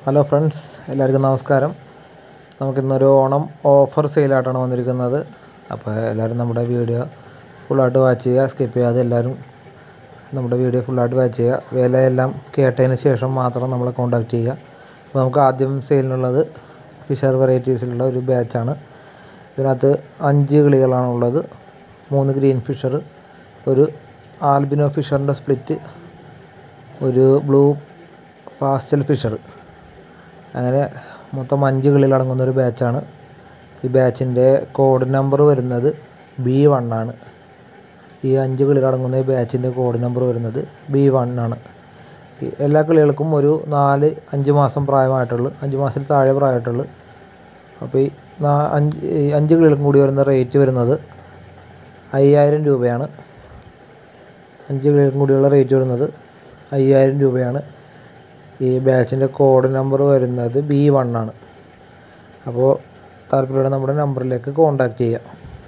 hello friends എല്ലാവർക്കും നമസ്കാരം നമുക്കിന്നൊരു ഓണം ഓഫർ സെയിലായിട്ടാണ് വന്നിരിക്കുന്നത് അപ്പോൾ എല്ലാവരും നമ്മുടെ വീഡിയോ ഫുള്ളായിട്ട് വാച്ച് ചെയ്യുക സ്കിപ്പ് ചെയ്യാതെ എല്ലാവരും നമ്മുടെ വീഡിയോ ഫുള്ളായിട്ട് വാച്ച് ചെയ്യുക വിലയെല്ലാം കേട്ടതിന് ശേഷം മാത്രം നമ്മളെ കോൺടാക്റ്റ് ചെയ്യുക അപ്പോൾ നമുക്ക് ആദ്യം സെയിലിനുള്ളത് ഫിഷർ വെറൈറ്റീസിലുള്ള ഒരു ബാച്ചാണ് ഇതിനകത്ത് അഞ്ച് കിളികളാണുള്ളത് മൂന്ന് ഗ്രീൻ ഫിഷർ ഒരു ആൽബിനോ ഫിഷറിൻ്റെ സ്പ്ലിറ്റ് ഒരു ബ്ലൂ പാസ്റ്റൽ ഫിഷർ അങ്ങനെ മൊത്തം അഞ്ച് കിളികളടങ്ങുന്ന ഒരു ബാച്ചാണ് ഈ ബാച്ചിൻ്റെ കോഡ് നമ്പർ വരുന്നത് ബി വൺ ആണ് ഈ അഞ്ച് കിളികളടങ്ങുന്ന ഈ ബാച്ചിൻ്റെ കോഡ് നമ്പർ വരുന്നത് ബി വൺ ആണ് ഈ എല്ലാ കിളികൾക്കും ഒരു നാല് അഞ്ച് മാസം പ്രായമായിട്ടുള്ളൂ അഞ്ച് മാസത്തിൽ താഴെ പ്രായമായിട്ടുള്ളൂ അപ്പോൾ ഈ നാ- അഞ്ച് ഈ അഞ്ച് കിളികൾക്കും കൂടി വരുന്ന റേറ്റ് വരുന്നത് അയ്യായിരം രൂപയാണ് അഞ്ച് കിളികൾക്കും കൂടിയുള്ള റേറ്റ് വരുന്നത് അയ്യായിരം രൂപയാണ് ഈ ബാച്ചിൻ്റെ കോഡ് നമ്പർ വരുന്നത് ബി വൺ ആണ് അപ്പോൾ താല്പര്യമുള്ള നമ്മുടെ നമ്പറിലേക്ക് കോൺടാക്റ്റ് ചെയ്യാം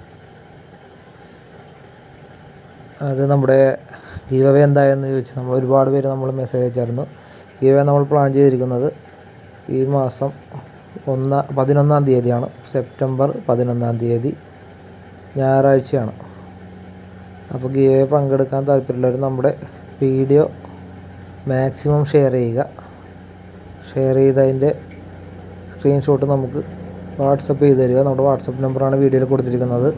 അത് നമ്മുടെ ഗീവ് അവേ എന്തായെന്ന് ചോദിച്ച് നമ്മൾ ഒരുപാട് പേര് നമ്മൾ മെസ്സേജ് അയച്ചായിരുന്നു ഗീവ് അവേ നമ്മൾ പ്ലാൻ ചെയ്തിരിക്കുന്നത് ഈ മാസം ഒന്ന പതിനൊന്നാം തീയതിയാണ് സെപ്റ്റംബർ പതിനൊന്നാം തീയതി ഞായറാഴ്ചയാണ് അപ്പോൾ ഗീവ് അവേ പങ്കെടുക്കാൻ താല്പര്യമുള്ളവർ നമ്മുടെ വീഡിയോ മാക്സിമം ഷെയർ ചെയ്യുക ഷെയർ ചെയ്തതിൻ്റെ സ്ക്രീൻഷോട്ട് നമുക്ക് വാട്സപ്പ് ചെയ്ത് തരിക നമ്മുടെ വാട്സപ്പ് നമ്പറാണ് വീഡിയോയിൽ കൊടുത്തിരിക്കുന്നത്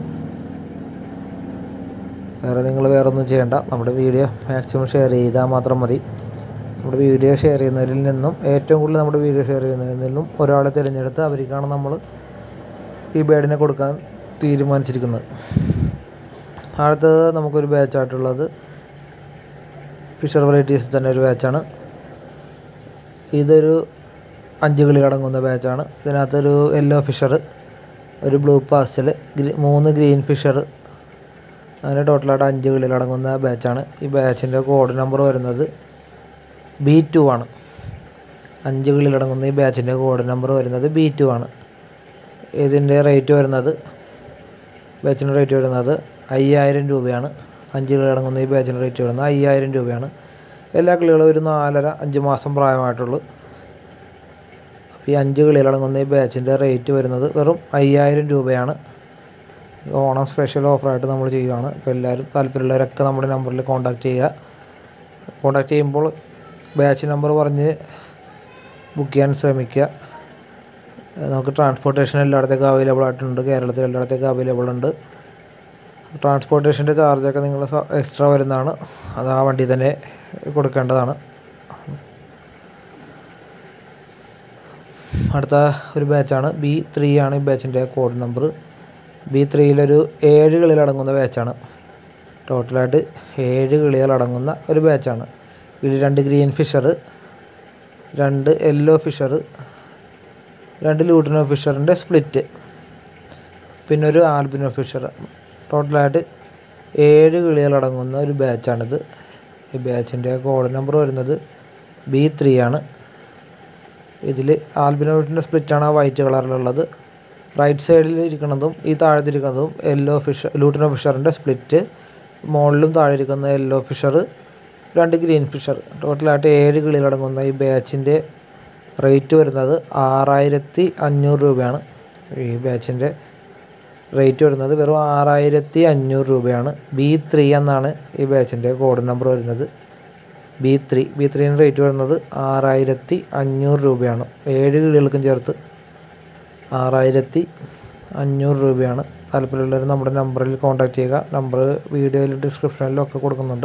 വേറെ നിങ്ങൾ വേറെ ഒന്നും ചെയ്യേണ്ട നമ്മുടെ വീഡിയോ മാക്സിമം ഷെയർ ചെയ്താൽ മാത്രം മതി നമ്മുടെ വീഡിയോ ഷെയർ ചെയ്യുന്നവരിൽ നിന്നും ഏറ്റവും കൂടുതൽ നമ്മുടെ വീഡിയോ ഷെയർ ചെയ്യുന്നവരിൽ നിന്നും ഒരാളെ തിരഞ്ഞെടുത്ത് അവർക്കാണ് നമ്മൾ ഈ ബേഡിനെ കൊടുക്കാൻ തീരുമാനിച്ചിരിക്കുന്നത് അടുത്തത് നമുക്കൊരു ബാച്ചായിട്ടുള്ളത് ഫിഷർ വെറൈറ്റീസ് തന്നെ ഒരു ബാച്ചാണ് ഇതൊരു അഞ്ച് കിളി അടങ്ങുന്ന ബാച്ചാണ് ഇതിനകത്തൊരു യെല്ലോ ഫിഷർ ഒരു ബ്ലൂ പാസ്റ്റൽ മൂന്ന് ഗ്രീൻ ഫിഷർ അങ്ങനെ ടോട്ടലായിട്ട് അഞ്ച് കിളികൾ അടങ്ങുന്ന ബാച്ചാണ് ഈ ബാച്ചിൻ്റെ കോഡ് നമ്പർ വരുന്നത് ബി ടു ആണ് അഞ്ച് കിളികൾ അടങ്ങുന്ന ഈ ബാച്ചിൻ്റെ കോഡ് നമ്പർ വരുന്നത് ബി ടു ആണ് ഇതിൻ്റെ റേറ്റ് വരുന്നത് ബാച്ചിൻ്റെ റേറ്റ് വരുന്നത് അയ്യായിരം രൂപയാണ് അഞ്ച് കിളി അടങ്ങുന്ന ഈ ബാച്ചിൻ്റെ റേറ്റ് വരുന്നത് അയ്യായിരം രൂപയാണ് എല്ലാ കിളികളും ഒരു നാലര അഞ്ച് മാസം പ്രായമായിട്ടുള്ളൂ അപ്പോൾ ഈ അഞ്ച് കിളികൾ അടങ്ങുന്ന ഈ ബാച്ചിൻ്റെ റേറ്റ് വരുന്നത് വെറും അയ്യായിരം രൂപയാണ് ഓണം സ്പെഷ്യൽ ഓഫറായിട്ട് നമ്മൾ ചെയ്യുകയാണ് അപ്പോൾ എല്ലാവരും താല്പര്യമുള്ളവരൊക്കെ നമ്മുടെ നമ്പറിൽ കോൺടാക്റ്റ് ചെയ്യുക കോൺടാക്റ്റ് ചെയ്യുമ്പോൾ ബാച്ച് നമ്പർ പറഞ്ഞ് ബുക്ക് ചെയ്യാൻ ശ്രമിക്കുക നമുക്ക് ട്രാൻസ്പോർട്ടേഷൻ എല്ലായിടത്തേക്കും അവൈലബിൾ ആയിട്ടുണ്ട് കേരളത്തിൽ എല്ലായിടത്തേക്കും അവൈലബിൾ ഉണ്ട് ട്രാൻസ്പോർട്ടേഷൻ്റെ ചാർജൊക്കെ നിങ്ങൾ എക്സ്ട്രാ വരുന്നതാണ് അത് ആ വണ്ടി തന്നെ കൊടുക്കേണ്ടതാണ് അടുത്ത ഒരു ബാച്ചാണ് ബി ത്രീ ആണ് ഈ ബാച്ചിൻ്റെ കോഡ് നമ്പർ ബി ത്രീയിലൊരു ഏഴ് കിളികളടങ്ങുന്ന ബാച്ചാണ് ടോട്ടലായിട്ട് ഏഴ് കിളികളടങ്ങുന്ന ഒരു ബാച്ചാണ് ഇതിൽ രണ്ട് ഗ്രീൻ ഫിഷർ രണ്ട് യെല്ലോ ഫിഷർ രണ്ട് ലൂട്ടിനോ ഫിഷറിൻ്റെ സ്പ്ലിറ്റ് പിന്നെ ഒരു ആൽബിനോ ഫിഷർ ടോട്ടലായിട്ട് ഏഴ് കിളികളടങ്ങുന്ന ഒരു ബാച്ചാണിത് ഈ ബാച്ചിൻ്റെ കോഡ് നമ്പർ വരുന്നത് ബി ത്രീ ആണ് ഇതിൽ ആൽബിനോട്ടിൻ്റെ സ്പ്ലിറ്റാണ് ആ വൈറ്റ് കളറിലുള്ളത് റൈറ്റ് സൈഡിൽ ഇരിക്കുന്നതും ഈ താഴത്തിരിക്കുന്നതും യെല്ലോ ഫിഷർ ലൂട്ടിനോ ഫിഷറിൻ്റെ സ്പ്ലിറ്റ് മുകളിലും താഴെ ഇരിക്കുന്ന യെല്ലോ ഫിഷർ രണ്ട് ഗ്രീൻ ഫിഷർ ടോട്ടലായിട്ട് ഏഴ് കിളികളടങ്ങുന്ന ഈ ബാച്ചിൻ്റെ റേറ്റ് വരുന്നത് ആറായിരത്തി അഞ്ഞൂറ് രൂപയാണ് ഈ ബാച്ചിൻ്റെ റേറ്റ് വരുന്നത് വെറും ആറായിരത്തി അഞ്ഞൂറ് രൂപയാണ് ബി ത്രീ എന്നാണ് ഈ ബാച്ചിൻ്റെ കോഡ് നമ്പർ വരുന്നത് ബി ത്രീ ബി ത്രീൻ്റെ റേറ്റ് വരുന്നത് ആറായിരത്തി അഞ്ഞൂറ് രൂപയാണ് ഏഴ് കിളികൾക്കും ചേർത്ത് ആറായിരത്തി അഞ്ഞൂറ് രൂപയാണ് താല്പര്യമുള്ളവർ നമ്മുടെ നമ്പറിൽ കോൺടാക്റ്റ് ചെയ്യുക നമ്പർ വീഡിയോയിൽ ഡിസ്ക്രിപ്ഷനിലും ഒക്കെ കൊടുക്കുന്നുണ്ട്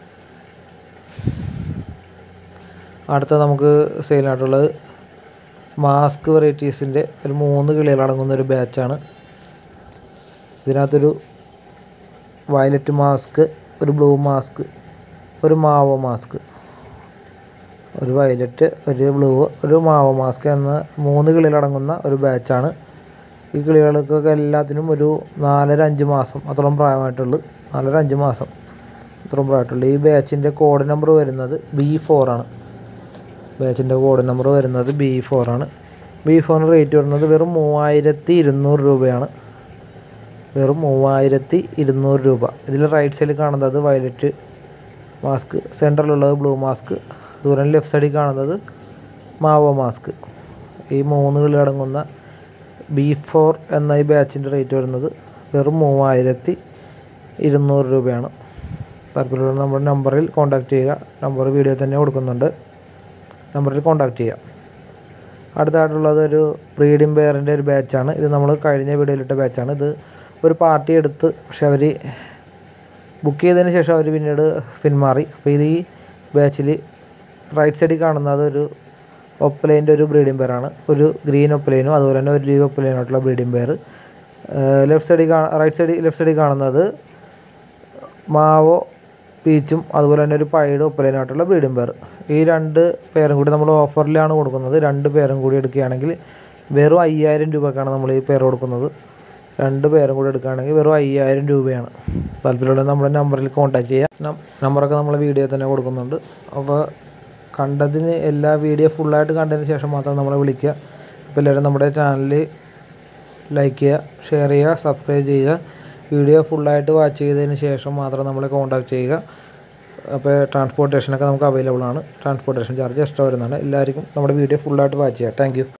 അടുത്ത നമുക്ക് സെയിലായിട്ടുള്ളത് മാസ്ക് വെറൈറ്റീസിൻ്റെ ഒരു മൂന്ന് കിളികളടങ്ങുന്ന ഒരു ബാച്ചാണ് ഇതിനകത്തൊരു വയലറ്റ് മാസ്ക് ഒരു ബ്ലൂ മാസ്ക് ഒരു മാവോ മാസ്ക് ഒരു വയലറ്റ് ഒരു ബ്ലൂ ഒരു മാവോ മാസ്ക് എന്ന മൂന്ന് കിളികളടങ്ങുന്ന ഒരു ബാച്ചാണ് ഈ കിളികൾക്കൊക്കെ എല്ലാത്തിനും ഒരു നാലര അഞ്ച് മാസം അത്രയും പ്രായമായിട്ടുള്ളൂ നാലര അഞ്ച് മാസം അത്രയും പ്രായമായിട്ടുള്ളൂ ഈ ബാച്ചിൻ്റെ കോഡ് നമ്പർ വരുന്നത് ബി ഫോറാണ് ബാച്ചിൻ്റെ കോഡ് നമ്പർ വരുന്നത് ബി ഫോറാണ് ബി ഫോറിന് റേറ്റ് വരുന്നത് വെറും മൂവായിരത്തി ഇരുന്നൂറ് രൂപയാണ് വെറും മൂവായിരത്തി ഇരുന്നൂറ് രൂപ ഇതിൽ റൈറ്റ് സൈഡിൽ കാണുന്നത് വയലറ്റ് മാസ്ക് സെൻറ്ററിലുള്ളത് ബ്ലൂ മാസ്ക് അതുപോലെ ലെഫ്റ്റ് സൈഡിൽ കാണുന്നത് മാവോ മാസ്ക് ഈ മൂന്ന് കിളി അടങ്ങുന്ന ബി ഫോർ എന്ന ഈ ബാച്ചിൻ്റെ റേറ്റ് വരുന്നത് വെറും മൂവായിരത്തി ഇരുന്നൂറ് രൂപയാണ് താല്പര്യമുള്ള നമ്മുടെ നമ്പറിൽ കോൺടാക്റ്റ് ചെയ്യുക നമ്പർ വീഡിയോ തന്നെ കൊടുക്കുന്നുണ്ട് നമ്പറിൽ കോൺടാക്റ്റ് ചെയ്യുക അടുത്തായിട്ടുള്ളത് ഒരു ബ്രീഡിംഗ് പെയറിൻ്റെ ഒരു ബാച്ചാണ് ഇത് നമ്മൾ കഴിഞ്ഞ വീഡിയോയിലിട്ട ബാച്ചാണ് ഇത് ഒരു പാർട്ടി എടുത്ത് പക്ഷെ അവർ ബുക്ക് ചെയ്തതിന് ശേഷം അവർ പിന്നീട് പിന്മാറി അപ്പോൾ ഇത് ഈ ബാച്ചിൽ റൈറ്റ് സൈഡിൽ കാണുന്നത് ഒരു ഒപ്പലൈൻ്റെ ഒരു ബ്രീഡിംഗ് പെയറാണ് ഒരു ഗ്രീൻ ഒപ്പലൈനും അതുപോലെ തന്നെ ഒരു ലീവ് ഒപ്പലൈനായിട്ടുള്ള ബ്രീഡിംഗ് പെയർ ലെഫ്റ്റ് സൈഡിൽ കാ റൈറ്റ് സൈഡിൽ ലെഫ്റ്റ് സൈഡിൽ കാണുന്നത് മാവോ പീച്ചും അതുപോലെ തന്നെ ഒരു പൈഡ് ഒപ്പലൈനായിട്ടുള്ള ബ്രീഡിംഗ് പെയർ ഈ രണ്ട് പേരും കൂടി നമ്മൾ ഓഫറിലാണ് കൊടുക്കുന്നത് രണ്ട് പേരും കൂടി എടുക്കുകയാണെങ്കിൽ വെറും അയ്യായിരം രൂപക്കാണ് നമ്മൾ ഈ പേർ കൊടുക്കുന്നത് രണ്ട് പേരും കൂടി എടുക്കുകയാണെങ്കിൽ വെറും അയ്യായിരം രൂപയാണ് താല്പര്യമുള്ള നമ്മുടെ നമ്പറിൽ കോൺടാക്റ്റ് ചെയ്യുക നം- നമ്പറൊക്കെ നമ്മൾ വീഡിയോ തന്നെ കൊടുക്കുന്നുണ്ട് അപ്പോൾ കണ്ടതിന് എല്ലാ വീഡിയോ ഫുള്ളായിട്ട് കണ്ടതിന് ശേഷം മാത്രം നമ്മളെ വിളിക്കുക അപ്പോൾ എല്ലാവരും നമ്മുടെ ചാനൽ ലൈക്ക് ചെയ്യുക ഷെയർ ചെയ്യുക സബ്സ്ക്രൈബ് ചെയ്യുക വീഡിയോ ഫുള്ളായിട്ട് വാച്ച് ചെയ്തതിന് ശേഷം മാത്രം നമ്മളെ കോൺടാക്റ്റ് ചെയ്യുക അപ്പോൾ ട്രാൻസ്പോർട്ടേഷനൊക്കെ നമുക്ക് അവൈലബിൾ ആണ് ട്രാൻസ്പോർട്ടേഷൻ ചാർജ് എക്സ്ട്രാ വരുന്നതാണ് എല്ലാവർക്കും നമ്മുടെ വീഡിയോ ഫുള്ളായിട്ട് വാച്ച് ചെയ്യുക താങ്ക്